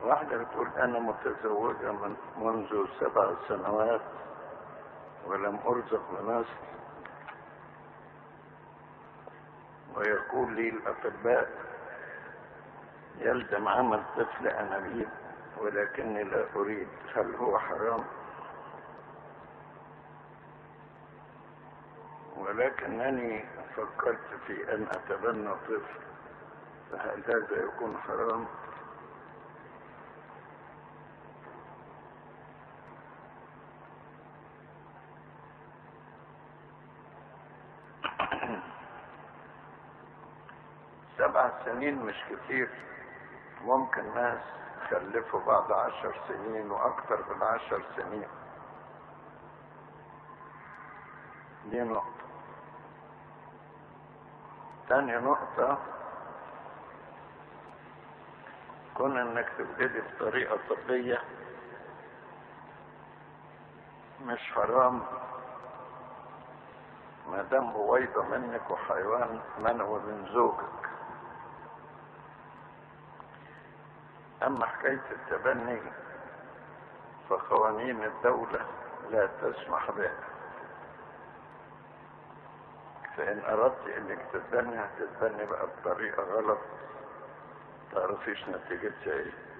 واحدة بتقول أنا متزوجة من منذ سبع سنوات ولم أرزق بنسل ويقول لي الأطباء يلزم عمل طفل أنابيب ولكني لا أريد هل هو حرام ولكنني فكرت في أن أتبنى طفل فهل هذا يكون حرام سبع سنين مش كتير ممكن ناس خلفوا بعد عشر سنين واكثر من عشر سنين دي نقطة تاني نقطة كون انك تبتدي بطريقة طبية مش حرام ما دام بويضة منك وحيوان منوي من زوجك أما حكاية التبني فقوانين الدولة لا تسمح بها فإن أردت إنك تتبني هتتبني بقى بطريقة غلط تعرفيش نتيجتها إيه